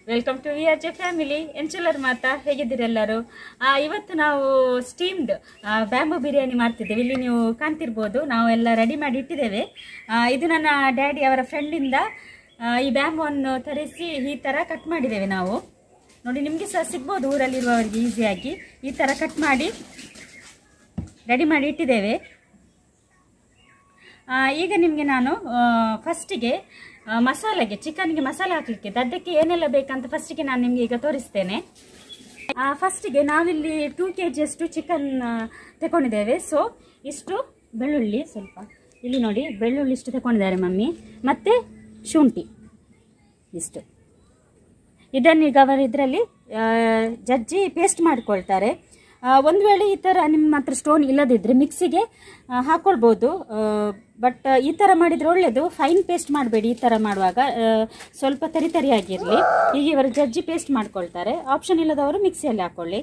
Welcome to V R J family ಎಂಚುಲರ್ ಮಾತಾ ಹೇಗಿದ್ದೀರೆಲ್ಲರೂ ಆ, ಇವತ್ತು ನಾವು ಸ್ಟೀಮ್ಡ್ ಬ್ಯಾಂಬು ಬಿರಿಯಾನಿ ಮಾಡ್ತಿದ್ದೇವೆ ಇಲ್ಲಿ ನೀವು ಕಾಣ್ತಿರ್ಬೋದು ನಾವು ಎಲ್ಲ ರೆಡಿ ಮಾಡಿ ಇಟ್ಟಿದ್ದೇವೆ ಆ, ಇದು ನನ್ನ ಡ್ಯಾಡಿ ಅವರ ಫ್ರೆಂಡಿಂದ ಈ ಬ್ಯಾಂಬುವನ್ನು ತರಿಸಿ ಈ ಥರ ಕಟ್ ಮಾಡಿದ್ದೇವೆ ನಾವು ನೋಡಿ ನಿಮಗೆ ಸಹ ಸಿಗ್ಬೋದು ಊರಲ್ಲಿರುವವರಿಗೆ ಈಸಿಯಾಗಿ ಈ ಥರ ಕಟ್ ಮಾಡಿ ರೆಡಿ ಮಾಡಿ ಇಟ್ಟಿದ್ದೇವೆ ಆ, ಈಗ ನಿಮಗೆ ನಾನು ಫಸ್ಟಿಗೆ ಮಸಾಲೆಗೆ ಚಿಕನ್ಗೆ ಮಸಾಲೆ ಹಾಕಲಿಕ್ಕೆ ಅದಕ್ಕೆ ಏನೆಲ್ಲ ಬೇಕಂತ ಫಸ್ಟಿಗೆ ನಾನು ನಿಮಗೆ ಈಗ ತೋರಿಸ್ತೇನೆ ಫಸ್ಟಿಗೆ ನಾವಿಲ್ಲಿ ಟೂ ಕೆ ಜಿಯಷ್ಟು ಚಿಕನ್ ತಗೊಂಡಿದ್ದೇವೆ ಸೊ ಇಷ್ಟು ಬೆಳ್ಳುಳ್ಳಿ ಸ್ವಲ್ಪ ಇಲ್ಲಿ ನೋಡಿ ಬೆಳ್ಳುಳ್ಳಿ ಇಷ್ಟು ತಗೊಂಡಿದ್ದಾರೆ ಮಮ್ಮಿ ಮತ್ತು ಶುಂಠಿ ಇಷ್ಟು ಇದನ್ನೀಗ ಅವರು ಇದರಲ್ಲಿ ಜಜ್ಜಿ ಪೇಸ್ಟ್ ಮಾಡಿಕೊಳ್ತಾರೆ ಆ, ಒಂದು ವೇಳೆ ಈ ಥರ ನಿಮ್ಮ ಹತ್ರ ಸ್ಟೋನ್ ಇಲ್ಲದಿದ್ದರೆ ಮಿಕ್ಸಿಗೆ ಆ, ಹಾಕ್ಕೊಳ್ಬೋದು ಬಟ್ ಈ ಥರ ಮಾಡಿದರೆ ಒಳ್ಳೆಯದು ಫೈನ್ ಪೇಸ್ಟ್ ಮಾಡಬೇಡಿ ಈ ಥರ ಮಾಡುವಾಗ ಆ, ಸ್ವಲ್ಪ ತರಿ ತರಿಯಾಗಿರಲಿ ಹೀಗೆ ಇವರು ಜಜ್ಜಿ ಪೇಸ್ಟ್ ಮಾಡ್ಕೊಳ್ತಾರೆ ಆಪ್ಷನ್ ಇಲ್ಲದವರು ಮಿಕ್ಸಿಯಲ್ಲಿ ಹಾಕ್ಕೊಳ್ಳಿ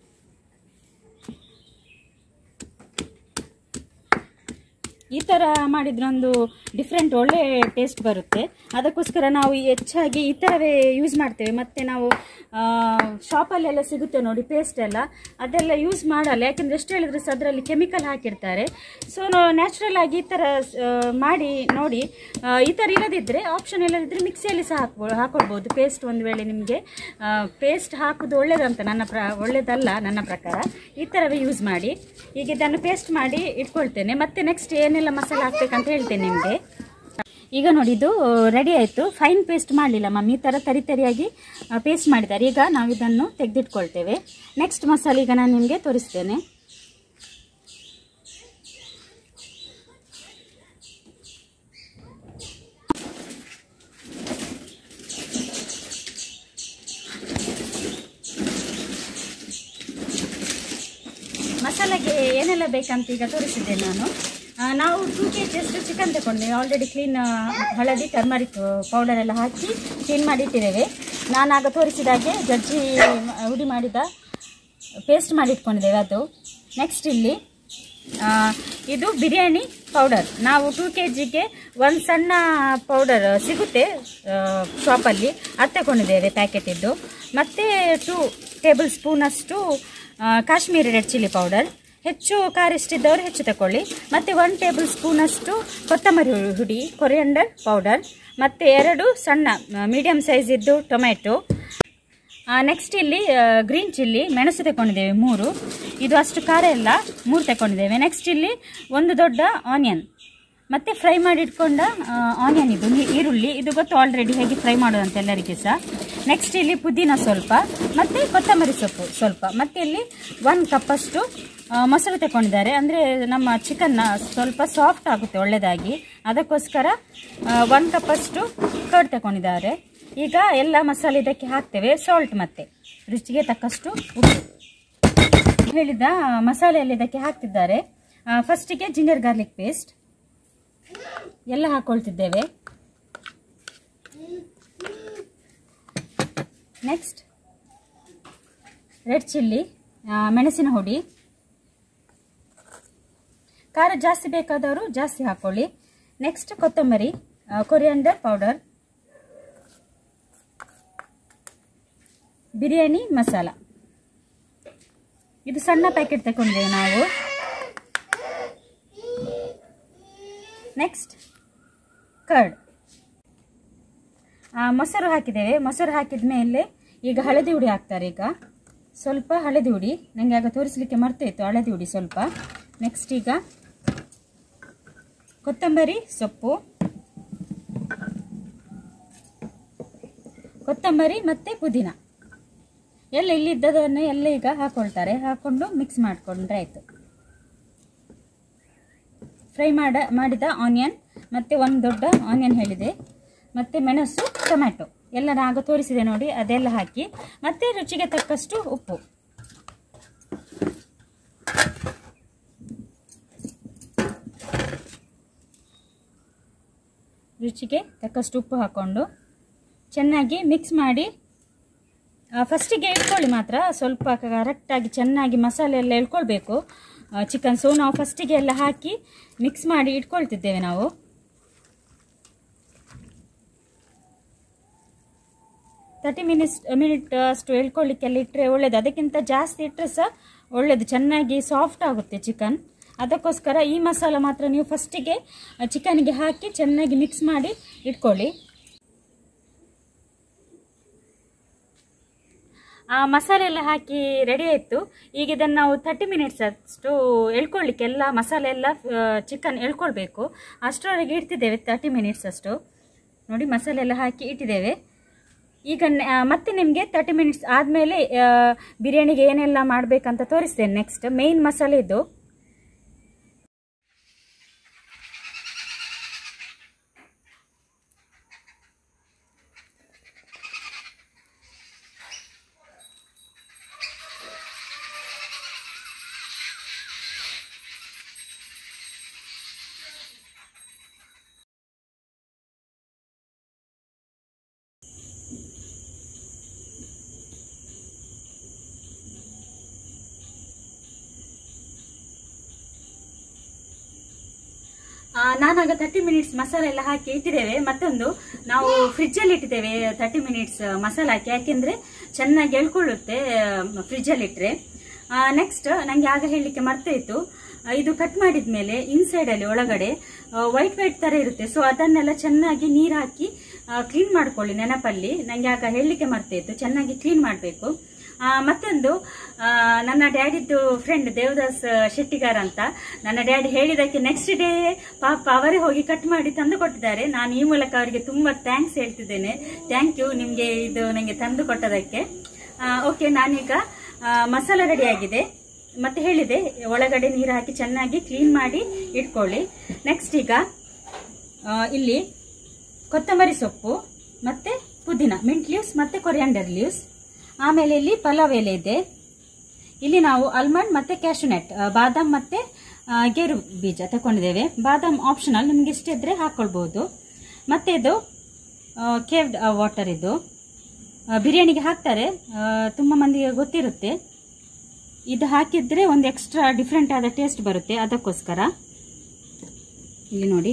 ಈ ಥರ ಮಾಡಿದ್ರೆ ಒಂದು ಡಿಫ್ರೆಂಟ್ ಒಳ್ಳೆ ಟೇಸ್ಟ್ ಬರುತ್ತೆ ಅದಕ್ಕೋಸ್ಕರ ನಾವು ಹೆಚ್ಚಾಗಿ ಈ ಥರವೇ ಯೂಸ್ ಮಾಡ್ತೇವೆ ಮತ್ತು ನಾವು ಶಾಪಲ್ಲೆಲ್ಲ ಸಿಗುತ್ತೆ ನೋಡಿ ಪೇಸ್ಟ್ ಎಲ್ಲ ಅದೆಲ್ಲ ಯೂಸ್ ಮಾಡಲ್ಲ ಯಾಕೆಂದರೆ ಎಷ್ಟು ಹೇಳಿದ್ರೆ ಸಹ ಅದರಲ್ಲಿ ಕೆಮಿಕಲ್ ಹಾಕಿರ್ತಾರೆ ಸೊ ನಾವು ನ್ಯಾಚುರಲ್ ಆಗಿ ಈ ಥರ ಆ, ಮಾಡಿ ನೋಡಿ ಆ, ಈ ಥರ ಇಲ್ಲದಿದ್ದರೆ ಆಪ್ಷನ್ ಇಲ್ಲದಿದ್ದರೆ ಮಿಕ್ಸಿಯಲ್ಲಿ ಸಹ ಹಾಕ್ಬೋ ಹಾಕೊಳ್ಬೋದು ಪೇಸ್ಟ್ ಒಂದು ವೇಳೆ ನಿಮಗೆ ಪೇಸ್ಟ್ ಹಾಕೋದು ಒಳ್ಳೇದಂತ ನನ್ನ ಪ್ರ ಒಳ್ಳೇದಲ್ಲ ನನ್ನ ಪ್ರಕಾರ ಈ ಥರವೇ ಯೂಸ್ ಮಾಡಿ ಈಗ ಇದನ್ನು ಪೇಸ್ಟ್ ಮಾಡಿ ಇಟ್ಕೊಳ್ತೇನೆ ಮತ್ತೆ ನೆಕ್ಸ್ಟ್ ಏನೆಲ್ಲ ಮಸಾಲೆ ಹಾಕ್ಬೇಕಂತ ಹೇಳ್ತೇನೆ ನಿಮಗೆ ಈಗ ನೋಡಿ ಇದು ರೆಡಿ ಆಯಿತು ಫೈನ್ ಪೇಸ್ಟ್ ಮಾಡಲಿಲ್ಲ ಮಮ್ಮಿ ಈ ಥರ ತರಿ ತರಿಯಾಗಿ ಪೇಸ್ಟ್ ಮಾಡಿದ್ದಾರೆ ಈಗ ನಾವು ಇದನ್ನು ತೆಗೆದಿಟ್ಕೊಳ್ತೇವೆ ನೆಕ್ಸ್ಟ್ ಮಸಾಲೆ ಈಗ ನಾನು ನಿಮಗೆ ತೋರಿಸ್ತೇನೆ ಮಸಾಲೆಗೆ ಏನೆಲ್ಲ ಬೇಕಂತ ಈಗ ತೋರಿಸಿದ್ದೆ ನಾನು ಆ, ನಾವು ಟೂ ಕೆ ಜಿಯಷ್ಟು ಚಿಕನ್ ತಗೊಂಡೆ ಆಲ್ರೆಡಿ ಕ್ಲೀನ್ ಹಳದಿ ಟರ್ಮರಿಕ್ ಪೌಡರ್ ಎಲ್ಲ ಹಾಕಿ ಕ್ಲೀನ್ ಮಾಡಿ ಇಟ್ಟಿದ್ದೇವೆ ನಾನು ಆಗ ತೋರಿಸಿದ ಹಾಗೆ ಜಜ್ಜಿ ಮ- ಹುಡಿ ಮಾಡಿದ ಪೇಸ್ಟ್ ಮಾಡಿ ಇಟ್ಕೊಂಡಿದ್ದೇವೆ ಅದು ನೆಕ್ಸ್ಟ್ ಇಲ್ಲಿ ಆ, ಇದು ಬಿರಿಯಾನಿ ಪೌಡರ್ ನಾವು ಟೂ ಕೆ ಜಿಗೆ ಒಂದು ಸಣ್ಣ ಪೌಡರ್ ಸಿಗುತ್ತೆ ಶಾಪಲ್ಲಿ ಅದು ತಗೊಂಡಿದ್ದೇವೆ ಪ್ಯಾಕೆಟ್ ಇದ್ದು ಮತ್ತು ಟೂ ಟೇಬಲ್ ಸ್ಪೂನಷ್ಟು ಕಾಶ್ಮೀರಿ ರೆಡ್ ಚಿಲ್ಲಿ ಪೌಡರ್ ಹೆಚ್ಚು ಖಾರ ಇಷ್ಟಿದ್ದವರು ಹೆಚ್ಚು ತಗೊಳ್ಳಿ ಮತ್ತು ಒನ್ ಟೇಬಲ್ ಸ್ಪೂನಷ್ಟು ಕೊತ್ತಂಬರಿ ಹು- ಹುಡಿ ಕೊರಿಯಂಡರ್ ಪೌಡರ್ ಮತ್ತು ಎರಡು ಸಣ್ಣ ಮೀಡಿಯಮ್ ಸೈಜ್ ಇದ್ದು ಟೊಮೆಟೊ ನೆಕ್ಸ್ಟ್ ಇಲ್ಲಿ ಗ್ರೀನ್ ಚಿಲ್ಲಿ ಮೆಣಸು ತಗೊಂಡಿದ್ದೇವೆ ಮೂರು ಇದು ಅಷ್ಟು ಖಾರ ಎಲ್ಲ ಮೂರು ತಗೊಂಡಿದ್ದೇವೆ ನೆಕ್ಸ್ಟ್ ಇಲ್ಲಿ ಒಂದು ದೊಡ್ಡ ಆನಿಯನ್ ಮತ್ತು ಫ್ರೈ ಮಾಡಿ ಇಟ್ಕೊಂಡ ಆನಿಯನ್ ಇದು ನೀ- ಈರುಳ್ಳಿ ಇದು ಗೊತ್ತು ಆಲ್ರೆಡಿ ಹೇಗೆ ಫ್ರೈ ಮಾಡೋದಂತ ಎಲ್ಲರಿಗೆ ಸಹ ನೆಕ್ಸ್ಟ್ ಇಲ್ಲಿ ಪುದೀನ ಸ್ವಲ್ಪ ಮತ್ತು ಕೊತ್ತಂಬರಿ ಸೊಪ್ಪು ಸ್ವಲ್ಪ ಮತ್ತು ಇಲ್ಲಿ ಒಂದು ಕಪ್ಪಷ್ಟು ಆ, ಮೊಸರು ತಗೊಂಡಿದ್ದಾರೆ ಅಂದರೆ ನಮ್ಮ ಚಿಕನ್ನ ಸ್ವಲ್ಪ ಸಾಫ್ಟ್ ಆಗುತ್ತೆ ಒಳ್ಳೆಯದಾಗಿ ಅದಕ್ಕೋಸ್ಕರ ಒಂದು ಕಪ್ಪಷ್ಟು ಕರ್ಡ್ ತಗೊಂಡಿದ್ದಾರೆ ಈಗ ಎಲ್ಲ ಮಸಾಲೆ ಇದಕ್ಕೆ ಹಾಕ್ತೇವೆ ಸಾಲ್ಟ್ ಮತ್ತೆ ರುಚಿಗೆ ತಕ್ಕಷ್ಟು ಉಪ್ಪು ಹೇಳಿದ ಮಸಾಲೆ ಎಲ್ಲ ಇದಕ್ಕೆ ಹಾಕ್ತಿದ್ದಾರೆ ಫಸ್ಟಿಗೆ ಜಿಂಜರ್ ಗಾರ್ಲಿಕ್ ಪೇಸ್ಟ್ ಎಲ್ಲ ಹಾಕೊಳ್ತಿದ್ದೇವೆ ನೆಕ್ಸ್ಟ್ ರೆಡ್ ಚಿಲ್ಲಿ ಮೆಣಸಿನ ಹುಡಿ ಖಾರ ಜಾಸ್ತಿ ಬೇಕಾದವರು ಜಾಸ್ತಿ ಹಾಕೊಳ್ಳಿ ನೆಕ್ಸ್ಟ್ ಕೊತ್ತಂಬರಿ ಕೊರಿಯಂಡರ್ ಪೌಡರ್ ಬಿರಿಯಾನಿ ಮಸಾಲ ಇದು ಸಣ್ಣ ಪ್ಯಾಕೆಟ್ ತಗೊಂಡಿದ್ದೇವೆ ನಾವು ನೆಕ್ಸ್ಟ್ ಕರ್ಡ್ ಮೊಸರು ಹಾಕಿದ್ದೇವೆ ಮೊಸರು ಹಾಕಿದ ಮೇಲೆ ಈಗ ಹಳದಿ ಹುಡಿ ಹಾಕ್ತಾರೆ ಈಗ ಸ್ವಲ್ಪ ಹಳದಿ ಹುಡಿ ನನಗೆ ಆಗ ತೋರಿಸಲಿಕ್ಕೆ ಮರ್ತೋಯ್ತು ಹಳದಿ ಹುಡಿ ಸ್ವಲ್ಪ ನೆಕ್ಸ್ಟ್ ಈಗ ಕೊತ್ತಂಬರಿ ಸೊಪ್ಪು ಕೊತ್ತಂಬರಿ ಮತ್ತು ಪುದೀನ ಎಲ್ಲ ಇಲ್ಲಿದ್ದದನ್ನು ಎಲ್ಲ ಈಗ ಹಾಕೊಳ್ತಾರೆ ಹಾಕೊಂಡು ಮಿಕ್ಸ್ ಮಾಡಿಕೊಂಡ್ರೆ ಆಯಿತು ಫ್ರೈ ಮಾಡ ಮಾಡಿದ ಆನಿಯನ್ ಮತ್ತು ಒಂದು ದೊಡ್ಡ ಆನಿಯನ್ ಹೇಳಿದೆ ಮತ್ತು ಮೆಣಸು ಟೊಮ್ಯಾಟೊ ಎಲ್ಲ ನಾನು ಆಗ ತೋರಿಸಿದೆ ನೋಡಿ ಅದೆಲ್ಲ ಹಾಕಿ ಮತ್ತು ರುಚಿಗೆ ತಕ್ಕಷ್ಟು ಉಪ್ಪು ರುಚಿಗೆ ತಕ್ಕಷ್ಟು ಉಪ್ಪು ಹಾಕ್ಕೊಂಡು ಚೆನ್ನಾಗಿ ಮಿಕ್ಸ್ ಮಾಡಿ ಫಸ್ಟಿಗೆ ಇಟ್ಕೊಳ್ಳಿ ಮಾತ್ರ ಸ್ವಲ್ಪ ಕರೆಕ್ಟಾಗಿ ಚೆನ್ನಾಗಿ ಮಸಾಲೆ ಎಲ್ಲ ಇಳ್ಕೊಳ್ಬೇಕು ಚಿಕನ್ ಸೊ ನಾವು ಫಸ್ಟಿಗೆ ಎಲ್ಲ ಹಾಕಿ ಮಿಕ್ಸ್ ಮಾಡಿ ಇಟ್ಕೊಳ್ತಿದ್ದೇವೆ ನಾವು ತರ್ಟಿ ಮಿನಿಟ್ಸ್ ಮಿನಿಟ್ ಅಷ್ಟು ಎಳ್ಕೊಳ್ಳಿಕ್ಕೆಲ್ಲ ಇಟ್ಟರೆ ಒಳ್ಳೇದು ಅದಕ್ಕಿಂತ ಜಾಸ್ತಿ ಇಟ್ಟರೆ ಸಹ ಒಳ್ಳೆಯದು ಚೆನ್ನಾಗಿ ಸಾಫ್ಟ್ ಆಗುತ್ತೆ ಚಿಕನ್ ಅದಕ್ಕೋಸ್ಕರ ಈ ಮಸಾಲ ಮಾತ್ರ ನೀವು ಫಸ್ಟಿಗೆ ಚಿಕನ್ಗೆ ಹಾಕಿ ಚೆನ್ನಾಗಿ ಮಿಕ್ಸ್ ಮಾಡಿ ಇಟ್ಕೊಳ್ಳಿ ಆ ಮಸಾಲೆ ಎಲ್ಲ ಹಾಕಿ ರೆಡಿ ಆಯಿತು ಈಗ ಇದನ್ನು ನಾವು ತರ್ಟಿ ಮಿನಿಟ್ಸ್ ಅಷ್ಟು ಎಳ್ಕೊಳ್ಳಿಕ್ಕೆ ಎಲ್ಲ ಮಸಾಲೆ ಎಲ್ಲ ಚಿಕನ್ ಎಳ್ಕೊಳ್ಬೇಕು ಅಷ್ಟರವರೆಗೆ ಇಡ್ತಿದ್ದೇವೆ ತರ್ಟಿ ಮಿನಿಟ್ಸ್ ಅಷ್ಟು ನೋಡಿ ಮಸಾಲೆ ಎಲ್ಲ ಹಾಕಿ ಇಟ್ಟಿದ್ದೇವೆ ಈಗ ನೆ- ಆ, ಮತ್ತೆ ನಿಮಗೆ ತರ್ಟಿ ಮಿನಿಟ್ಸ್ ಆದಮೇಲೆ ಬಿರಿಯಾನಿಗೆ ಏನೆಲ್ಲ ಮಾಡಬೇಕಂತ ತೋರಿಸ್ತೇನೆ ನೆಕ್ಸ್ಟ್ ಮೇಯ್ನ್ ಮಸಾಲೆ ಇದು ಆ, ನಾನಾಗ ತರ್ಟಿ ಮಿನಿಟ್ಸ್ ಮಸಾಲೆ ಎಲ್ಲ ಹಾಕಿ ಇಟ್ಟಿದ್ದೇವೆ ಮತ್ತೊಂದು ನಾವು ಫ್ರಿಜ್ಜಲ್ಲಿ ಇಟ್ಟಿದ್ದೇವೆ ತರ್ಟಿ ಮಿನಿಟ್ಸ್ ಮಸಾಲೆ ಹಾಕಿ ಯಾಕೆಂದ್ರೆ ಚೆನ್ನಾಗಿ ಎಳ್ಕೊಳ್ಳುತ್ತೆ ಫ್ರಿಜ್ಜಲ್ಲಿ ಇಟ್ಟರೆ ನೆಕ್ಸ್ಟ್ ನನಗೆ ಆಗ ಹೇಳಲಿಕ್ಕೆ ಮರ್ತೋಯ್ತು ಆ, ಇದು ಕಟ್ ಮಾಡಿದ ಮೇಲೆ ಇನ್ಸೈಡ್ ಅಲ್ಲಿ ಒಳಗಡೆ ವೈಟ್ ವೈಟ್ ತರ ಇರುತ್ತೆ ಸೊ ಅದನ್ನೆಲ್ಲ ಚೆನ್ನಾಗಿ ನೀರು ಹಾಕಿ ಕ್ಲೀನ್ ಮಾಡ್ಕೊಳ್ಳಿ ನೆನಪಲ್ಲಿ ನನಗೆ ಆಗ ಹೇಳಲಿಕ್ಕೆ ಮರ್ತೋಯ್ತು ಚೆನ್ನಾಗಿ ಕ್ಲೀನ್ ಮಾಡಬೇಕು ಆ, ಮತ್ತೊಂದು ಆ, ನನ್ನ ಡ್ಯಾಡಿದ್ದು ಫ್ರೆಂಡ್ ದೇವದಾಸ್ ಶೆಟ್ಟಿಗಾರ್ ಅಂತ ನನ್ನ ಡ್ಯಾಡಿ ಹೇಳಿದಕ್ಕೆ ನೆಕ್ಸ್ಟ್ ಡೇ ಪಾಪ ಅವರೇ ಹೋಗಿ ಕಟ್ ಮಾಡಿ ತಂದು ಕೊಟ್ಟಿದ್ದಾರೆ ನಾನು ಈ ಮೂಲಕ ಅವರಿಗೆ ತುಂಬಾ ಥ್ಯಾಂಕ್ಸ್ ಹೇಳ್ತಿದ್ದೇನೆ ಥ್ಯಾಂಕ್ ಯು ನಿಮಗೆ ಇದು ನನಗೆ ತಂದು ಕೊಟ್ಟದಕ್ಕೆ ಓಕೆ ನಾನೀಗ ಆ, ಮಸಾಲ ರೆಡಿ ಆಗಿದೆ ಮತ್ತೆ ಹೇಳಿದೆ ಒಳಗಡೆ ನೀರು ಹಾಕಿ ಚೆನ್ನಾಗಿ ಕ್ಲೀನ್ ಮಾಡಿ ಇಟ್ಕೊಳ್ಳಿ ನೆಕ್ಸ್ಟ್ ಈಗ ಆ, ಇಲ್ಲಿ ಕೊತ್ತಂಬರಿ ಸೊಪ್ಪು ಮತ್ತೆ ಪುದೀನ ಮಿಂಟ್ ಲೀವ್ಸ್ ಮತ್ತೆ ಕೊರಿಯಾಂಡರ್ ಲೀವ್ಸ್ ಆಮೇಲೆ ಇಲ್ಲಿ ಪಲಾವ್ ಎಲೆ ಇದೆ ಇಲ್ಲಿ ನಾವು ಆಲ್ಮಂಡ್ ಮತ್ತೆ ಕ್ಯಾಶುನೆಟ್ ಬಾದಾಮ್ ಮತ್ತೆ ಆ, ಗೇರು ಬೀಜ ತಗೊಂಡಿದ್ದೇವೆ ಬಾದಾಮ್ ಆಪ್ಷನಲ್ ನಿಮ್ಗೆ ಇಷ್ಟ ಇದ್ರೆ ಹಾಕೊಳ್ಬಹುದು ಮತ್ತೆ ಇದು ಕೇವ್ಡ್ ವಾಟರ್ ಇದು ಆ, ಬಿರಿಯಾನಿಗೆ ಹಾಕ್ತಾರೆ ಆ, ತುಂಬಾ ಮಂದಿಗೆ ಗೊತ್ತಿರುತ್ತೆ ಇದು ಹಾಕಿದ್ರೆ ಒಂದು ಎಕ್ಸ್ಟ್ರಾ ಡಿಫ್ರೆಂಟ್ ಆದ ಟೇಸ್ಟ್ ಬರುತ್ತೆ ಅದಕ್ಕೋಸ್ಕರ ಇಲ್ಲಿ ನೋಡಿ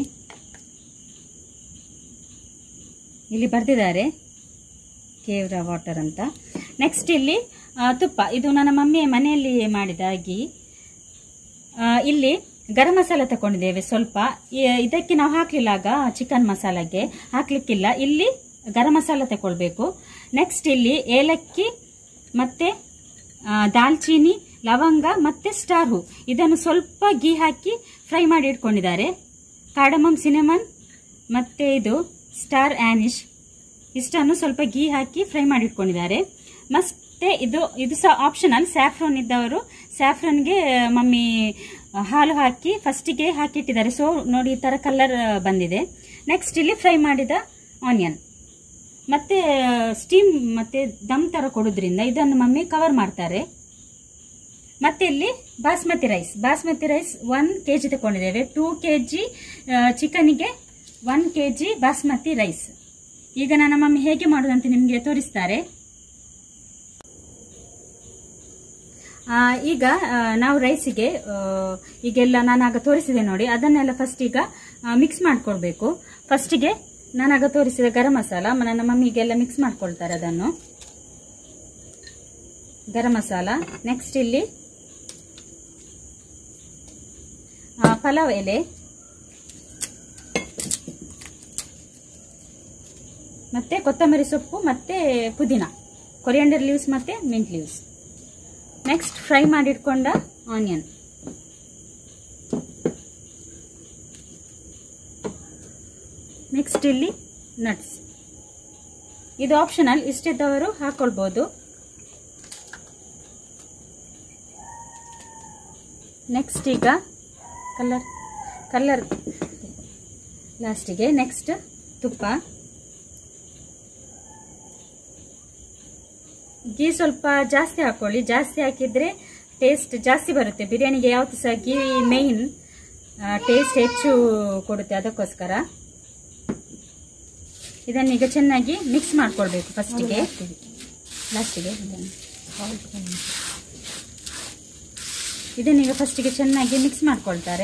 ಇಲ್ಲಿ ಬರೆದಿದ್ದಾರೆ ಕೇವ್ರ ವಾಟರ್ ಅಂತ ನೆಕ್ಸ್ಟ್ ಇಲ್ಲಿ ಆ, ತುಪ್ಪ ಇದು ನನ್ನ ಮಮ್ಮಿ ಮನೆಯಲ್ಲಿ ಮಾಡಿದ ಘೀ ಆ, ಇಲ್ಲಿ ಗರಂ ಮಸಾಲೆ ತಗೊಂಡಿದ್ದೇವೆ ಸ್ವಲ್ಪ ಈ- ಇದಕ್ಕೆ ನಾವು ಹಾಕ್ಲಿಲ್ಲ ಆಗ ಚಿಕನ್ ಮಸಾಲೆಗೆ ಹಾಕ್ಲಿಕ್ಕಿಲ್ಲ ಇಲ್ಲಿ ಗರಂ ಮಸಾಲೆ ತಗೊಳ್ಬೇಕು ನೆಕ್ಸ್ಟ್ ಇಲ್ಲಿ ಏಲಕ್ಕಿ ಮತ್ತೆ ಆ, ದಾಲ್ಚೀನಿ ಲವಂಗ ಮತ್ತೆ ಸ್ಟಾರ್ ಹೂ ಇದನ್ನು ಸ್ವಲ್ಪ ಗೀ ಹಾಕಿ ಫ್ರೈ ಮಾಡಿ ಇಟ್ಕೊಂಡಿದ್ದಾರೆ ಕಾರ್ಡಮಮ್ ಸಿನೆಮನ್ ಮತ್ತೆ ಇದು ಸ್ಟಾರ್ ಆನಿಶ್ ಇಷ್ಟನ್ನು ಸ್ವಲ್ಪ ಗೀ ಹಾಕಿ ಫ್ರೈ ಮಾಡಿ ಇಟ್ಕೊಂಡಿದ್ದಾರೆ ಮತ್ತೆ ಇದು ಇದು ಸಹ ಆಪ್ಷನಲ್ ಸ್ಯಾಫ್ರೋನ್ ಇದ್ದವರು ಸ್ಯಾಫ್ರೋನ್ಗೆ ಮಮ್ಮಿ ಹಾಲು ಹಾಕಿ ಫಸ್ಟಿಗೆ ಹಾಕಿಟ್ಟಿದ್ದಾರೆ ಸೊ ನೋಡಿ ಈ ತರ ಕಲರ್ ಬಂದಿದೆ ನೆಕ್ಸ್ಟ್ ಇಲ್ಲಿ ಫ್ರೈ ಮಾಡಿದ ಆನಿಯನ್ ಮತ್ತೆ ಸ್ಟೀಮ್ ಮತ್ತೆ ದಮ್ ತರ ಕೊಡೋದ್ರಿಂದ ಇದನ್ನು ಮಮ್ಮಿ ಕವರ್ ಮಾಡ್ತಾರೆ ಮತ್ತೆ ಇಲ್ಲಿ basmati rice basmati rice one K G ತಗೊಂಡಿದ್ದೇವೆ ಟೂ ಕೆ ಜಿ ಚಿಕನಿಗೆ one K G basmati rice ಈಗ ನನ್ನ ಮಮ್ಮಿ ಹೇಗೆ ಮಾಡೋದಂತ ನಿಮಗೆ ತೋರಿಸ್ತಾರೆ ಆ, ಈಗ ಆ, ನಾವು ರೈಸಿಗೆ ಆ, ಈಗೆಲ್ಲ ನಾನಾಗ ತೋರಿಸಿದೆ ನೋಡಿ ಅದನ್ನೆಲ್ಲ ಫಸ್ಟ್ ಈಗ ಮಿಕ್ಸ್ ಮಾಡ್ಕೊಳ್ಬೇಕು ಫಸ್ಟಿಗೆ ನಾನಾಗ ತೋರಿಸಿದ ಗರಂ ಮಸಾಲ ಮ- ನನ್ನ ಮಮ್ಮಿಗೆಲ್ಲ ಮಿಕ್ಸ್ ಮಾಡ್ಕೊಳ್ತಾರೆ ಅದನ್ನು ಗರಂ ಮಸಾಲ ನೆಕ್ಸ್ಟ್ ಇಲ್ಲಿ ಆ, ಪಲಾವ್ ಎಲೆ ಮತ್ತೆ ಕೊತ್ತಂಬರಿ ಸೊಪ್ಪು ಮತ್ತೆ ಪುದೀನ ಕೊರಿಯಾಂಡರ್ ಲೀವ್ಸ್ ಮತ್ತೆ ಮಿಂಟ್ ಲೀವ್ಸ್ ನೆಕ್ಸ್ಟ್ ಫ್ರೈ ಮಾಡಿಟ್ಕೊಂಡ ಆನಿಯನ್ ನೆಕ್ಸ್ಟ್ ಇಲ್ಲಿ ನಟ್ಸ್ ಇದು ಆಪ್ಷನಲ್ ಇಷ್ಟಿದ್ದವರು ಹಾಕೊಳ್ಬೋದು ನೆಕ್ಸ್ಟ್ ಈಗ ಕಲರ್ ಕಲರ್ ಲಾಸ್ಟಿಗೆ ನೆಕ್ಸ್ಟ್ ತುಪ್ಪ ಗೀ ಸ್ವಲ್ಪ ಜಾಸ್ತಿ ಹಾಕೊಳ್ಳಿ ಜಾಸ್ತಿ ಹಾಕಿದ್ರೆ ಟೇಸ್ಟ್ ಜಾಸ್ತಿ ಬರುತ್ತೆ ಬಿರಿಯಾನಿಗೆ ಯಾವತ್ತು ಸಹ ಗೀ ಮೇಯ್ನ್ ಟೇಸ್ಟ್ ಹೆಚ್ಚು ಕೊಡುತ್ತೆ ಅದಕ್ಕೋಸ್ಕರ ಇದನ್ನೀಗ ಚೆನ್ನಾಗಿ ಮಿಕ್ಸ್ ಮಾಡ್ಕೊಳ್ಬೇಕು ಫಸ್ಟಿಗೆ ಲಾಸ್ಟಿಗೆ ಇದನ್ನೀಗ ಫಸ್ಟಿಗೆ ಚೆನ್ನಾಗಿ ಮಿಕ್ಸ್ ಮಾಡ್ಕೊಳ್ತಾರೆ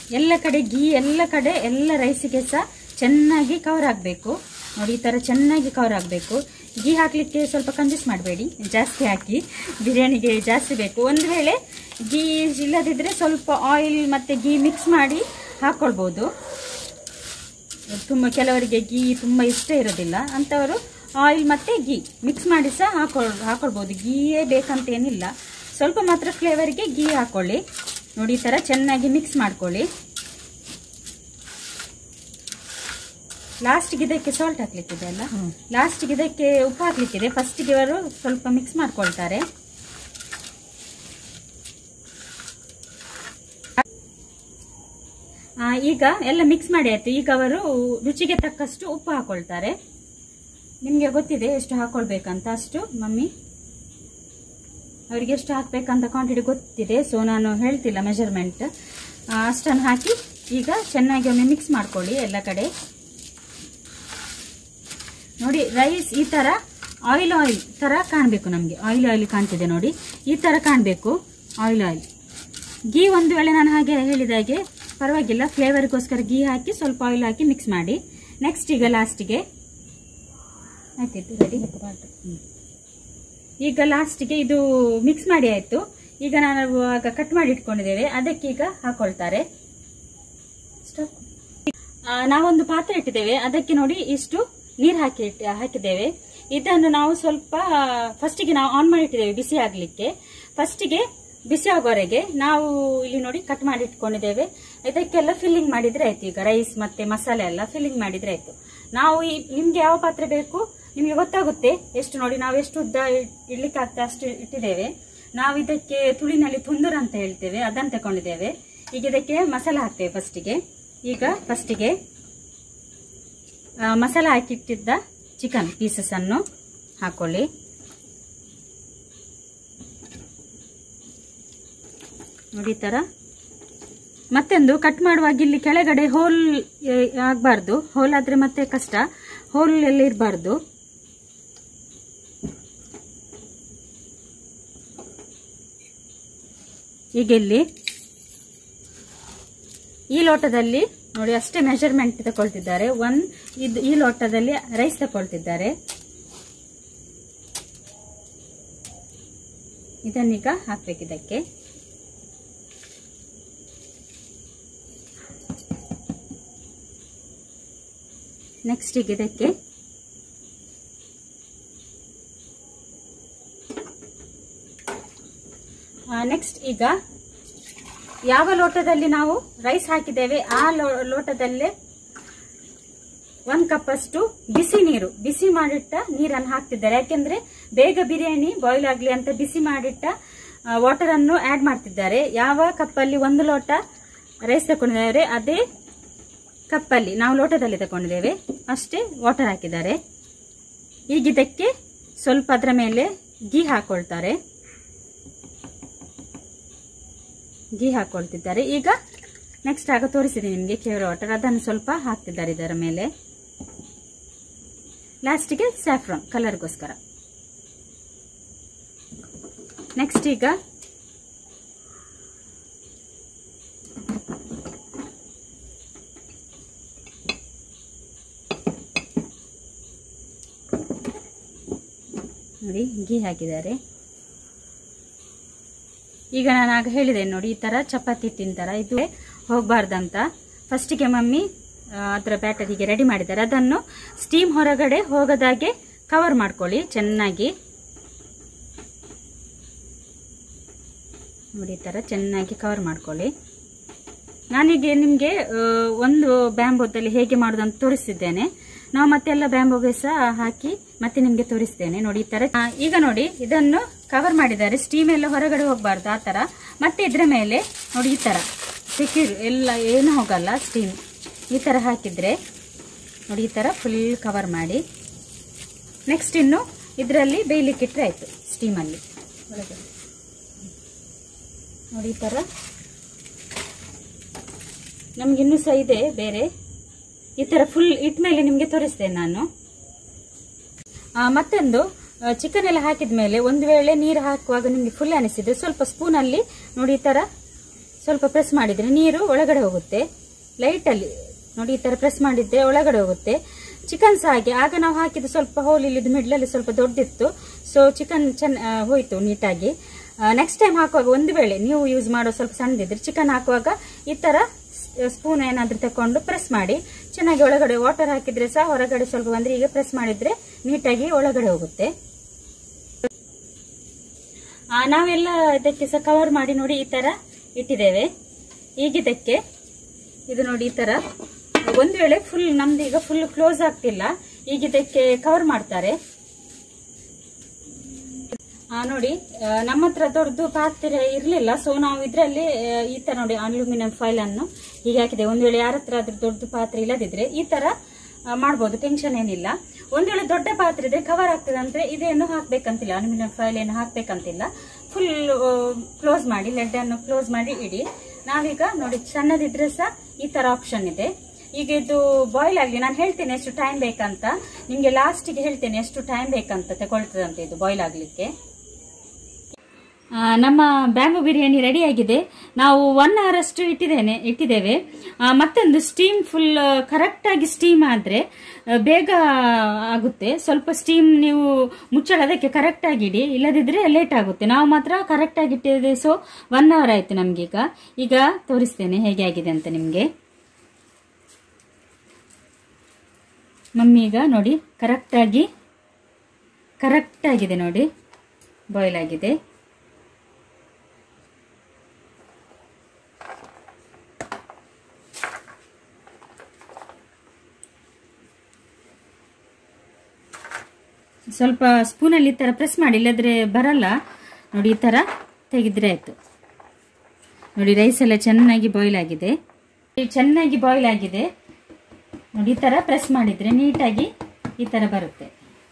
ಎಲ್ಲ ಕಡೆ ಗೀ ಎಲ್ಲ ಕಡೆ ಎಲ್ಲ ರೈಸಿಗೆ ಸಹ ಚೆನ್ನಾಗಿ ಕವರ್ ಆಗಬೇಕು ನೋಡಿ ಈ ಥರ ಚೆನ್ನಾಗಿ ಕವರ್ ಆಗಬೇಕು ಗೀ ಹಾಕಲಿಕ್ಕೆ ಸ್ವಲ್ಪ ಕಂಜೂಸ್ ಮಾಡಬೇಡಿ ಜಾಸ್ತಿ ಹಾಕಿ ಬಿರಿಯಾನಿಗೆ ಜಾಸ್ತಿ ಬೇಕು ಒಂದು ವೇಳೆ ಗೀ ಇಲ್ಲದಿದ್ದರೆ ಸ್ವಲ್ಪ ಆಯಿಲ್ ಮತ್ತು ಗೀ ಮಿಕ್ಸ್ ಮಾಡಿ ಹಾಕ್ಕೊಳ್ಬೋದು ತುಂಬ ಕೆಲವರಿಗೆ ಗೀ ತುಂಬ ಇಷ್ಟ ಇರೋದಿಲ್ಲ ಅಂಥವರು ಆಯಿಲ್ ಮತ್ತು ಗೀ ಮಿಕ್ಸ್ ಮಾಡಿ ಸಹ ಹಾಕೊಳ್ ಹಾಕೊಳ್ಬೋದು ಗೀಯೇ ಬೇಕಂತ ಏನಿಲ್ಲ ಸ್ವಲ್ಪ ಮಾತ್ರ ಫ್ಲೇವರ್ಗೆ ಗೀ ಹಾಕ್ಕೊಳ್ಳಿ ನೋಡಿ ಈ ಥರ ಚೆನ್ನಾಗಿ ಮಿಕ್ಸ್ ಮಾಡ್ಕೊಳ್ಳಿ ಲಾಸ್ಟ್ಗೆ ಇದಕ್ಕೆ ಸಾಲ್ಟ್ ಹಾಕ್ಲಿಕ್ಕಿದೆ ಅಲ್ಲ ಲಾಸ್ಟ್ಗೆ ಇದಕ್ಕೆ ಉಪ್ಪು ಹಾಕ್ಲಿಕ್ಕಿದೆ ಫಸ್ಟಿಗೆ ಅವರು ಸ್ವಲ್ಪ ಮಿಕ್ಸ್ ಮಾಡ್ಕೊಳ್ತಾರೆ ಆ, ಈಗ ಎಲ್ಲ ಮಿಕ್ಸ್ ಮಾಡಿ ಆಯ್ತು ಈಗ ಅವರು ರುಚಿಗೆ ತಕ್ಕಷ್ಟು ಉಪ್ಪು ಹಾಕೊಳ್ತಾರೆ ನಿಮಗೆ ಗೊತ್ತಿದೆ ಎಷ್ಟು ಹಾಕೊಳ್ಬೇಕಂತ ಅಷ್ಟು ಮಮ್ಮಿ ಅವರಿಗೆ ಎಷ್ಟು ಹಾಕ್ಬೇಕಂತ ಕ್ವಾಂಟಿಟಿ ಗೊತ್ತಿದೆ ಸೊ ನಾನು ಹೇಳ್ತಿಲ್ಲ ಮೆಜರ್ಮೆಂಟ್ ಅಷ್ಟನ್ನು ಹಾಕಿ ಈಗ ಚೆನ್ನಾಗಿ ಒಮ್ಮೆ ಮಿಕ್ಸ್ ಮಾಡ್ಕೊಳ್ಳಿ ಎಲ್ಲ ಕಡೆ ನೋಡಿ ರೈಸ್ ಈ ಥರ ಆಯಿಲ್ ಆಯಿಲ್ ಥರ ಕಾಣಬೇಕು ನಮಗೆ ಆಯಿಲ್ ಆಯಿಲ್ ಕಾಣ್ತಿದೆ ನೋಡಿ ಈ ಥರ ಕಾಣಬೇಕು ಆಯಿಲ್ ಆಯಿಲ್ ಗೀ ಒಂದು ವೇಳೆ ನಾನು ಹಾಗೆ ಹೇಳಿದ ಹಾಗೆ ಪರವಾಗಿಲ್ಲ ಫ್ಲೇವರ್ಗೋಸ್ಕರ ಗೀ ಹಾಕಿ ಸ್ವಲ್ಪ ಆಯಿಲ್ ಹಾಕಿ ಮಿಕ್ಸ್ ಮಾಡಿ ನೆಕ್ಸ್ಟ್ ಈಗ ಲಾಸ್ಟಿಗೆ ಆಯ್ತಾಯ್ತು ರೆಡಿ ಈಗ ಲಾಸ್ಟಿಗೆ ಇದು ಮಿಕ್ಸ್ ಮಾಡಿ ಆಯಿತು ಈಗ ನಾವು ಆಗ ಕಟ್ ಮಾಡಿ ಇಟ್ಕೊಂಡಿದ್ದೇವೆ ಅದಕ್ಕೆ ಈಗ ಹಾಕೊಳ್ತಾರೆ Stop. ಆ, ನಾವೊಂದು ಪಾತ್ರೆ ಇಟ್ಟಿದ್ದೇವೆ ಅದಕ್ಕೆ ನೋಡಿ ಇಷ್ಟು ನೀರು ಹಾಕಿ ಇಟ್- ಹಾಕಿದ್ದೇವೆ ಇದನ್ನು ನಾವು ಸ್ವಲ್ಪ ಫಸ್ಟಿಗೆ ನಾವು ಆನ್ ಮಾಡಿ ಇಟ್ಟಿದ್ದೇವೆ ಬಿಸಿ ಆಗ್ಲಿಕ್ಕೆ ಫಸ್ಟಿಗೆ ಬಿಸಿ ಆಗೋವರೆಗೆ ನಾವು ಇಲ್ಲಿ ನೋಡಿ ಕಟ್ ಮಾಡಿ ಇಟ್ಕೊಂಡಿದ್ದೇವೆ ಇದಕ್ಕೆಲ್ಲ ಫಿಲ್ಲಿಂಗ್ ಮಾಡಿದ್ರೆ ಆಯ್ತು ಈಗ ರೈಸ್ ಮತ್ತೆ ಮಸಾಲೆ ಎಲ್ಲ ಫಿಲ್ಲಿಂಗ್ ಮಾಡಿದ್ರೆ ಆಯ್ತು ನಾವು ಈ ನಿಮ್ಗೆ ಯಾವ ಪಾತ್ರೆ ಬೇಕು ನಿಮ್ಗೆ ಗೊತ್ತಾಗುತ್ತೆ ಎಷ್ಟು ನೋಡಿ ನಾವು ಎಷ್ಟು ಉದ್ದ ಇಡ್- ಇಡ್ಲಿಕ್ಕೆ ಆಗ್ತದೆ ಅಷ್ಟು ಇಟ್ಟಿದ್ದೇವೆ ನಾವು ಇದಕ್ಕೆ ತುಳಿನಲ್ಲಿ ತುಂದುರ ಅಂತ ಹೇಳ್ತೇವೆ ಅದನ್ನು ತಗೊಂಡಿದ್ದೇವೆ ಈಗ ಇದಕ್ಕೆ ಮಸಾಲೆ ಹಾಕ್ತೇವೆ ಫಸ್ಟಿಗೆ ಈಗ ಫಸ್ಟಿಗೆ ಆ, ಮಸಾಲೆ ಹಾಕಿಟ್ಟಿದ್ದ ಚಿಕನ್ ಪೀಸಸ್ ಅನ್ನು ಹಾಕೊಳ್ಳಿ ನೋಡಿ ಈ ಥರ ಮತ್ತೊಂದು ಕಟ್ ಮಾಡುವಾಗ ಇಲ್ಲಿ ಕೆಳಗಡೆ ಹೋಲ್ ಆಗಬಾರ್ದು ಹೋಲ್ ಆದರೆ ಮತ್ತೆ ಕಷ್ಟ ಹೋಲ್ ಎಲ್ಲ ಇರಬಾರ್ದು ಈಗ ಇಲ್ಲಿ ಈ ಲೋಟದಲ್ಲಿ ನೋಡಿ ಅಷ್ಟೇ ಮೆಜರ್ಮೆಂಟ್ ತಗೊಳ್ತಿದ್ದಾರೆ ಒನ್ ಇದು ಈ ಲೋಟದಲ್ಲಿ ರೈಸ್ ತಗೊಳ್ತಿದ್ದಾರೆ ಇದನ್ನೀಗ ಹಾಕ್ಬೇಕು ಇದಕ್ಕೆ ನೆಕ್ಸ್ಟ್ ಈಗ ಇದಕ್ಕೆ ನೆಕ್ಸ್ಟ್ ಈಗ ಯಾವ ಲೋಟದಲ್ಲಿ ನಾವು ರೈಸ್ ಹಾಕಿದ್ದೇವೆ ಆ ಲೋ- ಲೋಟದಲ್ಲೇ ಒಂದ್ ಕಪ್ ಅಷ್ಟು ಬಿಸಿ ನೀರು ಬಿಸಿ ಮಾಡಿಟ್ಟ ನೀರನ್ನು ಹಾಕ್ತಿದ್ದಾರೆ ಯಾಕೆಂದ್ರೆ ಬೇಗ ಬಿರಿಯಾನಿ ಬಾಯ್ಲ್ ಆಗ್ಲಿ ಅಂತ ಬಿಸಿ ಮಾಡಿಟ್ಟ ವಾಟರ್ ಅನ್ನು ಆಡ್ ಮಾಡ್ತಿದ್ದಾರೆ ಯಾವ ಕಪ್ಪಲ್ಲಿ ಒಂದು ಲೋಟ ರೈಸ್ ತಗೊಂಡಿದ್ದಾರೆ ಅದೇ ಕಪ್ಪಲ್ಲಿ ನಾವು ಲೋಟದಲ್ಲಿ ತಗೊಂಡಿದ್ದೇವೆ ಅಷ್ಟೇ ವಾಟರ್ ಹಾಕಿದ್ದಾರೆ ಈಗ ಇದಕ್ಕೆ ಸ್ವಲ್ಪ ಅದರ ಮೇಲೆ ಗೀ ಹಾಕೊಳ್ತಾರೆ ಗೀ ಹಾಕೊಳ್ತಿದ್ದಾರೆ ಈಗ ನೆಕ್ಸ್ಟ್ ಆಗ ತೋರಿಸಿದೆ ನಿಮಗೆ ಕೇವಲ ವಾಟರ್ ಅದನ್ನು ಸ್ವಲ್ಪ ಹಾಕ್ತಿದ್ದಾರೆ ಇದರ ಮೇಲೆ ಲಾಸ್ಟಿಗೆ ಸ್ಯಾಫ್ರಾನ್ ಕಲರ್ಗೋಸ್ಕರ ನೆಕ್ಸ್ಟ್ ಈಗ ನೋಡಿ ಗೀ ಹಾಕಿದ್ದಾರೆ ಈಗ ನಾನು ಆಗ ಹೇಳಿದೆ ನೋಡಿ ಈ ತರ ಚಪಾತಿ ಹಿಟ್ಟಿನ ತರ ಇದು ಹೋಗಬಾರ್ದಂತ ಫಸ್ಟಿಗೆ ಮಮ್ಮಿ ಆ, ಅದರ ಬ್ಯಾಟರ್ ಹೀಗೆ ರೆಡಿ ಮಾಡಿದ್ದಾರೆ ಅದನ್ನು ಸ್ಟೀಮ್ ಹೊರಗಡೆ ಹೋಗದಾಗೆ ಕವರ್ ಮಾಡ್ಕೊಳ್ಳಿ ಚೆನ್ನಾಗಿ ನೋಡಿ ಈ ತರ ಚೆನ್ನಾಗಿ ಕವರ್ ಮಾಡ್ಕೊಳ್ಳಿ ನಾನೀಗ ನಿಮಗೆ ಒಂದು ಬ್ಯಾಂಬೋದಲ್ಲಿ ಹೇಗೆ ಮಾಡೋದಂತ ತೋರಿಸಿದ್ದೇನೆ ನಾವು ಮತ್ತೆಲ್ಲ ಬ್ಯಾಂಬೋಗೆ ಸಹ ಹಾಕಿ ಮತ್ತೆ ನಿಮಗೆ ತೋರಿಸ್ತೇನೆ ನೋಡಿ ಈ ತರ ಆ, ಈಗ ನೋಡಿ ಇದನ್ನು ಕವರ್ ಮಾಡಿದ್ದಾರೆ ಸ್ಟೀಮ್ ಎಲ್ಲ ಹೊರಗಡೆ ಹೋಗಬಾರ್ದು ಆ ತರ ಮತ್ತೆ ಇದ್ರ ಮೇಲೆ ನೋಡಿ ಈ ತರ ಸೆಕ್ಯೂರ್ ಎಲ್ಲ ಏನು ಹೋಗಲ್ಲ ಸ್ಟೀಮ್ ಈ ತರ ಹಾಕಿದ್ರೆ ನೋಡಿ ಈ ತರ ಫುಲ್ ಕವರ್ ಮಾಡಿ ನೆಕ್ಸ್ಟ್ ಇನ್ನು ಇದರಲ್ಲಿ ಬೇಯಲಿಕ್ಕೆ ಇಟ್ಟರೆ ಆಯ್ತು ಸ್ಟೀಮಲ್ಲಿ ಒಳಗೆ ನೋಡಿ ಈ ತರ ನಮ್ಗೆ ಇನ್ನೂ ಸಹ ಇದೆ ಬೇರೆ ಈ ತರ ಫುಲ್ ಇಟ್ಮೇಲೆ ನಿಮಗೆ ತೋರಿಸ್ತೇನೆ ನಾನು ಆ, ಮತ್ತೊಂದು ಚಿಕನ್ ಎಲ್ಲ ಹಾಕಿದ ಮೇಲೆ ಒಂದು ವೇಳೆ ನೀರು ಹಾಕುವಾಗ ನಿಮಗೆ ಫುಲ್ ಅನಿಸಿದ್ರೆ ಸ್ವಲ್ಪ ಸ್ಪೂನಲ್ಲಿ ನೋಡಿ ಈ ತರ ಸ್ವಲ್ಪ ಪ್ರೆಸ್ ಮಾಡಿದರೆ ನೀರು ಒಳಗಡೆ ಹೋಗುತ್ತೆ ಲೈಟಲ್ಲಿ ನೋಡಿ ಈ ಥರ ಪ್ರೆಸ್ ಮಾಡಿದ್ರೆ ಒಳಗಡೆ ಹೋಗುತ್ತೆ ಚಿಕನ್ ಸಹ ಹಾಗೆ ಆಗ ನಾವು ಹಾಕಿದ್ದು ಸ್ವಲ್ಪ ಹೋಲ್ ಇಲ್ಲಿದ್ದು ಮಿಡ್ಲಲ್ಲಿ ಸ್ವಲ್ಪ ದೊಡ್ಡದಿತ್ತು ಸೊ ಚಿಕನ್ ಚೆನ್ನ ಆ, ಹೋಯ್ತು ನೀಟಾಗಿ ನೆಕ್ಸ್ಟ್ ಟೈಮ್ ಹಾಕುವಾಗ ಒಂದು ವೇಳೆ ನೀವು ಯೂಸ್ ಮಾಡೋ ಸ್ವಲ್ಪ ಸಣ್ಣದಿದ್ರೆ ಚಿಕನ್ ಹಾಕುವಾಗ ಈ ಥರ ಸ್ಪೂನ್ ಏನಾದರೂ ತಕೊಂಡು ಪ್ರೆಸ್ ಮಾಡಿ ಚೆನ್ನಾಗಿ ಒಳಗಡೆ ವಾಟರ್ ಹಾಕಿದ್ರೆ ಸಹ ಹೊರಗಡೆ ಸ್ವಲ್ಪ ಬಂದರೆ ಈಗ ಪ್ರೆಸ್ ಮಾಡಿದ್ರೆ ನೀಟಾಗಿ ಒಳಗಡೆ ಹೋಗುತ್ತೆ ಆ, ನಾವೆಲ್ಲ ಇದಕ್ಕೆ ಸಹ ಕವರ್ ಮಾಡಿ ನೋಡಿ ಈ ತರ ಇಟ್ಟಿದ್ದೇವೆ ಈಗ ಇದಕ್ಕೆ ಇದು ನೋಡಿ ಈ ತರ ಒಂದು ವೇಳೆ ಫುಲ್ ನಮ್ದು ಈಗ ಫುಲ್ ಕ್ಲೋಸ್ ಆಗ್ತಿಲ್ಲ ಈಗ ಇದಕ್ಕೆ ಕವರ್ ಮಾಡ್ತಾರೆ ಆ, ನೋಡಿ ಆ, ನಮ್ಮ ಹತ್ರ ದೊಡ್ಡದು ಪಾತ್ರೆ ಇರಲಿಲ್ಲ ಸೊ ನಾವು ಇದರಲ್ಲಿ ಈ ತರ ನೋಡಿ ಅಲ್ಯೂಮಿನಿಯಂ ಫೈಲ್ ಅನ್ನು ಹೀಗೆ ಹಾಕಿದೆ ಒಂದು ವೇಳೆ ಯಾರ ಹತ್ರ ಅದ್ರ ದೊಡ್ಡ ಪಾತ್ರೆ ಇಲ್ಲದಿದ್ರೆ ಈ ತರ ಆ, ಮಾಡ್ಬೋದು ಟೆನ್ಷನ್ ಏನಿಲ್ಲ ಒಂದು ವೇಳೆ ದೊಡ್ಡ ಪಾತ್ರೆ ಇದ್ರೆ ಕವರ್ ಆಗ್ತದೆ ಅಂದ್ರೆ ಇದೇನು ಹಾಕ್ಬೇಕಂತಿಲ್ಲ ಅಲ್ಯೂಮಿನಿಯಂ ಫೈಲ್ ಏನು ಹಾಕ್ಬೇಕಂತಿಲ್ಲ ಫುಲ್ ಕ್ಲೋಸ್ ಮಾಡಿ ಲೆಡ್ ಅನ್ನು ಕ್ಲೋಸ್ ಮಾಡಿ ಇಡಿ ನಾವೀಗ ನೋಡಿ ಸಣ್ಣದಿದ್ರೆ ಸಹ ಈ ತರ ಆಪ್ಷನ್ ಇದೆ ಈಗ ಇದು ಬಾಯ್ಲ್ ಆಗಲಿ ನಾನು ಹೇಳ್ತೇನೆ ಎಷ್ಟು ಟೈಮ್ ಬೇಕಂತ ನಿಮ್ಗೆ ಲಾಸ್ಟಿಗೆ ಹೇಳ್ತೇನೆ ಎಷ್ಟು ಟೈಮ್ ಬೇಕಂತ ತಗೊಳ್ತದಂತ ಇದು ಬಾಯ್ಲ್ ಆಗ್ಲಿಕ್ಕೆ ಆ, ನಮ್ಮ ಬ್ಯಾಂಬು ಬಿರಿಯಾನಿ ರೆಡಿ ಆಗಿದೆ ನಾವು ಒನ್ ಅವರ್ ಅಷ್ಟು ಇಟ್ಟಿದ್ದೇನೆ ಇಟ್ಟಿದ್ದೇವೆ ಆ, ಮತ್ತೊಂದು ಸ್ಟೀಮ್ ಫುಲ್ ಕರೆಕ್ಟಾಗಿ ಸ್ಟೀಮ್ ಆದರೆ ಬೇಗ ಆಗುತ್ತೆ ಸ್ವಲ್ಪ ಸ್ಟೀಮ್ ನೀವು ಮುಚ್ಚಳ ಅದಕ್ಕೆ ಕರೆಕ್ಟಾಗಿ ಇಡಿ ಇಲ್ಲದಿದ್ರೆ ಲೇಟ್ ಆಗುತ್ತೆ ನಾವು ಮಾತ್ರ ಕರೆಕ್ಟಾಗಿ ಇಟ್ಟಿದ್ದೇವೆ ಸೊ ಒನ್ ಅವರ್ ಆಯಿತು ನಮಗೀಗ ಈಗ ತೋರಿಸ್ತೇನೆ ಹೇಗೆ ಆಗಿದೆ ಅಂತ ನಿಮಗೆ ಮಮ್ಮಿ ಈಗ ನೋಡಿ ಕರೆಕ್ಟಾಗಿ ಕರೆಕ್ಟಾಗಿದೆ ನೋಡಿ ಬಾಯ್ಲ್ ಆಗಿದೆ ಸ್ವಲ್ಪ ಸ್ಪೂನಲ್ಲಿ ಈ ಥರ ಪ್ರೆಸ್ ಮಾಡಿ ಇಲ್ಲದ್ರೆ ಬರಲ್ಲ ನೋಡಿ ಈ ಥರ ತೆಗೆದ್ರೆ ಆಯಿತು ನೋಡಿ ರೈಸ್ ಎಲ್ಲ ಚೆನ್ನಾಗಿ ಬಾಯ್ಲ್ ಆಗಿದೆ ಈ ಚೆನ್ನಾಗಿ ಬಾಯ್ಲ್ ಆಗಿದೆ ನೋಡಿ ಈ ಥರ ಪ್ರೆಸ್ ಮಾಡಿದರೆ ನೀಟಾಗಿ ಈ ಥರ ಬರುತ್ತೆ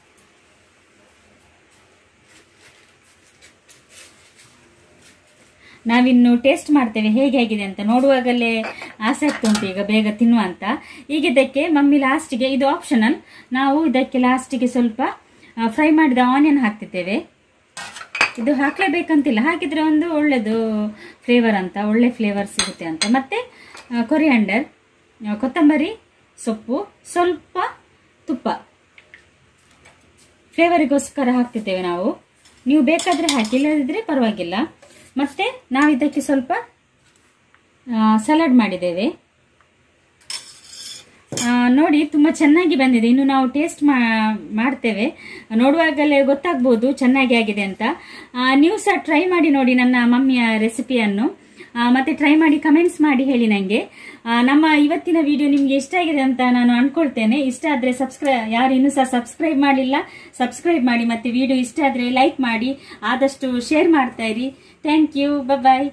ನಾವಿನ್ನು ಟೇಸ್ಟ್ ಮಾಡ್ತೇವೆ ಹೇಗೆ ಆಗಿದೆ ಅಂತ ನೋಡುವಾಗಲೇ ಆಸೆ ಆಗ್ತುಂಟು ಈಗ ಬೇಗ ತಿನ್ನುವ ಅಂತ ಈಗ ಇದಕ್ಕೆ ಮಮ್ಮಿ ಲಾಸ್ಟಿಗೆ ಇದು ಆಪ್ಷನಲ್ ನಾವು ಇದಕ್ಕೆ ಲಾಸ್ಟಿಗೆ ಸ್ವಲ್ಪ ಫ್ರೈ ಮಾಡಿದ ಆನಿಯನ್ ಹಾಕ್ತಿದ್ದೇವೆ ಇದು ಹಾಕ್ಲೇಬೇಕಂತಿಲ್ಲ ಹಾಕಿದ್ರೆ ಒಂದು ಒಳ್ಳೆದು ಫ್ಲೇವರ್ ಅಂತ ಒಳ್ಳೆ ಫ್ಲೇವರ್ ಸಿಗುತ್ತೆ ಅಂತ ಮತ್ತೆ ಕೊರಿಯಾಂಡರ್ ಕೊತ್ತಂಬರಿ ಸೊಪ್ಪು ಸ್ವಲ್ಪ ತುಪ್ಪ ಫ್ಲೇವರಿಗೋಸ್ಕರ ಹಾಕ್ತಿದ್ದೇವೆ ನಾವು ನೀವು ಬೇಕಾದರೆ ಹಾಕಿ ಇಲ್ಲದಿದ್ದರೆ ಪರವಾಗಿಲ್ಲ ಮತ್ತೆ ನಾವು ಇದಕ್ಕೆ ಸ್ವಲ್ಪ ಸಲಾಡ್ ಮಾಡಿದ್ದೇವೆ ಆ, ನೋಡಿ ತುಂಬ ಚೆನ್ನಾಗಿ ಬಂದಿದೆ ಇನ್ನು ನಾವು ಟೇಸ್ಟ್ ಮಾಡ್ತೇವೆ ನೋಡುವಾಗಲೇ ಗೊತ್ತಾಗ್ಬೋದು ಚೆನ್ನಾಗಿ ಆಗಿದೆ ಅಂತ ಆ, ನೀವು ಸಹ ಟ್ರೈ ಮಾಡಿ ನೋಡಿ ನನ್ನ ಮಮ್ಮಿಯ ರೆಸಿಪಿಯನ್ನು ಆ, ಮತ್ತೆ ಟ್ರೈ ಮಾಡಿ ಕಮೆಂಟ್ಸ್ ಮಾಡಿ ಹೇಳಿ ನನಗೆ ನಮ್ಮ ಇವತ್ತಿನ ವಿಡಿಯೋ ನಿಮಗೆ ಇಷ್ಟ ಆಗಿದೆ ಅಂತ ನಾನು ಅನ್ಕೊಳ್ತೇನೆ ಇಷ್ಟ ಆದರೆ ಸಬ್ಸ್ಕ್ರೈ ಯಾರು ಇನ್ನೂ ಸಹ ಸಬ್ಸ್ಕ್ರೈಬ್ ಮಾಡಿಲ್ಲ ಸಬ್ಸ್ಕ್ರೈಬ್ ಮಾಡಿ ಮತ್ತೆ ವಿಡಿಯೋ ಇಷ್ಟ ಆದರೆ ಲೈಕ್ ಮಾಡಿ ಆದಷ್ಟು ಶೇರ್ ಮಾಡ್ತಾ ಇರಿ ಥ್ಯಾಂಕ್ ಯು ಬಾಯ್